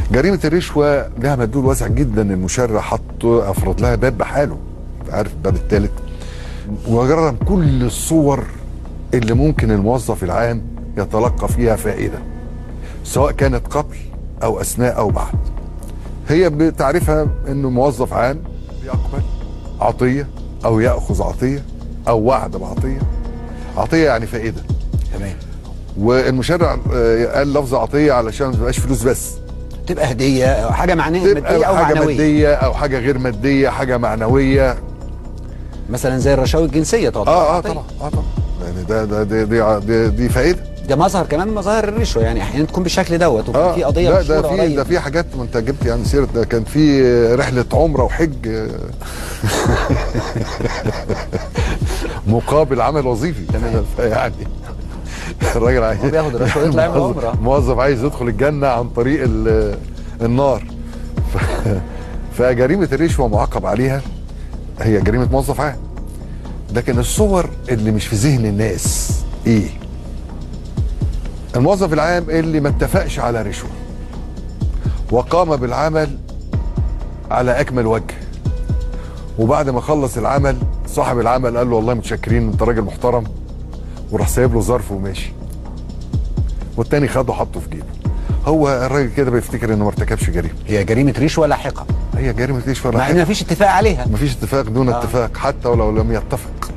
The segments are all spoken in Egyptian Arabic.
جريمه الرشوه لها مدلول واسع جدا المشرع حط افرض لها باب بحاله أنت عارف الباب الثالث وجرم كل الصور اللي ممكن الموظف العام يتلقى فيها فائده سواء كانت قبل او اثناء او بعد هي بتعرفها انه موظف عام يقبل عطيه او ياخذ عطيه او وعد بعطيه عطيه يعني فائده تمام والمشرع آه، قال لفظ عطيه علشان ما تبقاش فلوس بس تبقى هديه أو حاجه معنيه تبقى ماديه او حاجه معنويه ماديه او حاجه غير ماديه حاجه معنويه مثلا زي الرشاوي الجنسيه تعتبر اه اه عطية. طبعا اه طبعا يعني ده ده دي دي, دي, دي فائده ده مظهر كمان من مظاهر الرشوه يعني احيانا تكون بالشكل دوت وكان اه في قضيه لا مشهوره ده في قريب ده في حاجات ما انت جبت يعني سيره ده كان في رحله عمره وحج آه، مقابل عمل وظيفي يعني الراجل عايز هو بياخد الرشوة ويطلع يعمل موظف- عمرة. موظف عايز يدخل الجنه عن طريق ال- النار ف- فجريمه الرشوه معاقب عليها هي جريمه موظف عام لكن الصور اللي مش في ذهن الناس ايه الموظف العام اللي ما اتفقش على رشوه وقام بالعمل على اكمل وجه وبعد ما خلص العمل صاحب العمل قال له والله متشكرين انت راجل محترم وراح سايب له ظرف وماشي والتاني خده حطه في جيبه هو الراجل كده بيفتكر انه ما ارتكبش جريمه هي جريمه رشوه لاحقه هي جريمه ليش ولا مع ان حاجه مفيش اتفاق عليها مفيش اتفاق دون آه. اتفاق حتى ولو لم يتفق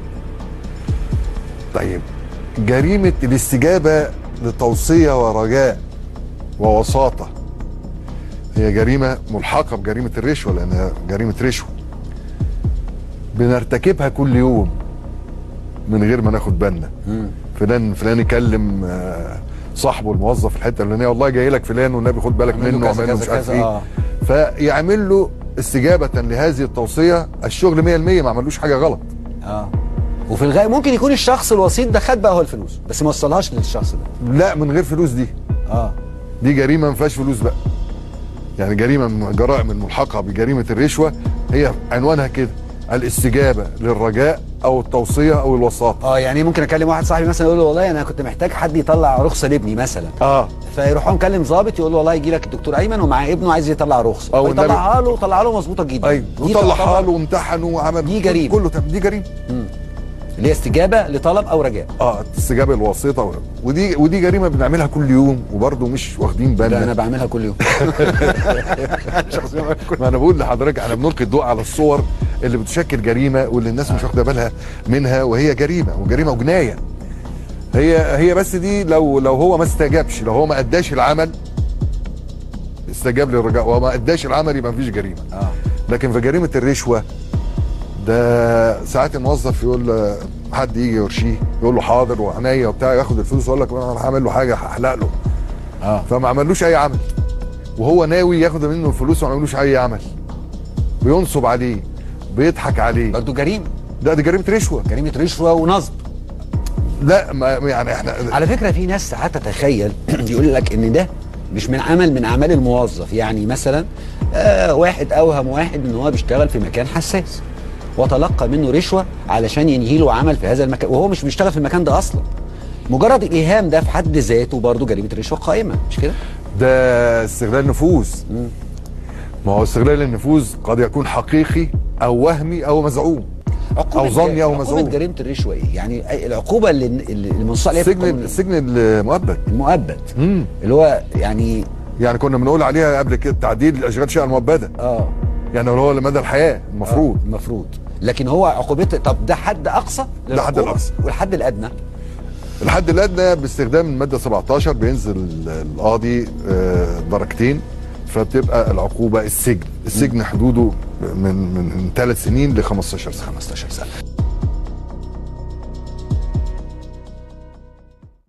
طيب جريمة الاستجابة لتوصية ورجاء ووساطة هي جريمة ملحقة بجريمة الرشوة لأنها جريمة رشوة بنرتكبها كل يوم من غير ما ناخد بالنا فلان فلان يكلم آه، صاحبه الموظف في الحته الفلانيه والله جاي لك فلان والنبي خد بالك اعمل له منه كذا واعمل له كذا مش عارف كذا، ايه آه. فيعمل له استجابه لهذه التوصيه الشغل 100% ما عملوش حاجه غلط اه وفي الغاية ممكن يكون الشخص الوسيط ده خد بقى هو الفلوس بس ما وصلهاش للشخص ده لا من غير فلوس دي اه دي جريمه ما فيهاش فلوس بقى يعني جريمه من الجرائم الملحقه بجريمه الرشوه هي عنوانها كده الاستجابه للرجاء او التوصيه او الوساطه اه يعني ممكن اكلم واحد صاحبي مثلا يقول له والله انا كنت محتاج حد يطلع رخصه لابني مثلا اه فيروح هو مكلم ظابط يقول له والله يجي لك الدكتور ايمن ومعاه ابنه عايز يطلع رخصه أو النبي- يطلعها له وطلعها له مظبوطه جدا ايوه دي وطلعها تعتبر- له وامتحن وعمل دي جريمة. كله تم- دي جريمه اللي هي استجابه لطلب او رجاء اه الاستجابه الوسيطه و- ودي ودي جريمه بنعملها كل يوم وبرضه مش واخدين ده انا بالنا بعملها كل يوم ما انا بقول لحضرتك احنا بنلقي الضوء على الصور اللي بتشكل جريمه واللي الناس مش واخده بالها منها وهي جريمه وجريمه وجنايه هي هي بس دي لو لو هو ما استجابش لو هو ما اداش العمل استجاب للرجاء وما اداش العمل يبقى مفيش جريمه اه لكن في جريمه الرشوه ده ساعات الموظف يقول له- حد يجي يرشيه يقول له حاضر وعينيا وبتاع ياخد الفلوس ويقول لك انا هعمل له حاجه هحلق له اه فما عملوش اي عمل وهو ناوي ياخد منه الفلوس وما عملوش اي عمل بينصب عليه بيضحك عليه برضه جريمه ده دي جريمه رشوه جريمه رشوه ونصب لا ما يعني احنا على فكره في ناس ساعات تتخيل يقول لك ان ده مش من عمل من اعمال الموظف يعني مثلا آه واحد اوهم واحد ان هو بيشتغل في مكان حساس وتلقى منه رشوه علشان ينهي له عمل في هذا المكان وهو مش بيشتغل في المكان ده اصلا مجرد الايهام ده في حد ذاته برضه جريمه رشوه قائمه مش كده ده استغلال نفوذ ما هو استغلال النفوذ قد يكون حقيقي او وهمي او مزعوم عقوبة أو ظني أو عقوبة مزعوم. جريمه الرشوه ايه؟ يعني أي- العقوبه اللي اللي منصوص عليها في السجن القانون السجن المؤبد المؤبد مم. اللي هو يعني يعني كنا بنقول عليها قبل كده تعديل الاشغال شقه المؤبده اه يعني اللي هو لمدى الحياه المفروض آه، المفروض لكن هو عقوبته طب ده حد اقصى ده حد للعقوبة الأقصى. والحد الادنى الحد الادنى باستخدام الماده 17 بينزل القاضي آه، درجتين فبتبقى العقوبه السجن السجن حدوده من من ثلاث سنين ل 15 سنه 15 سنه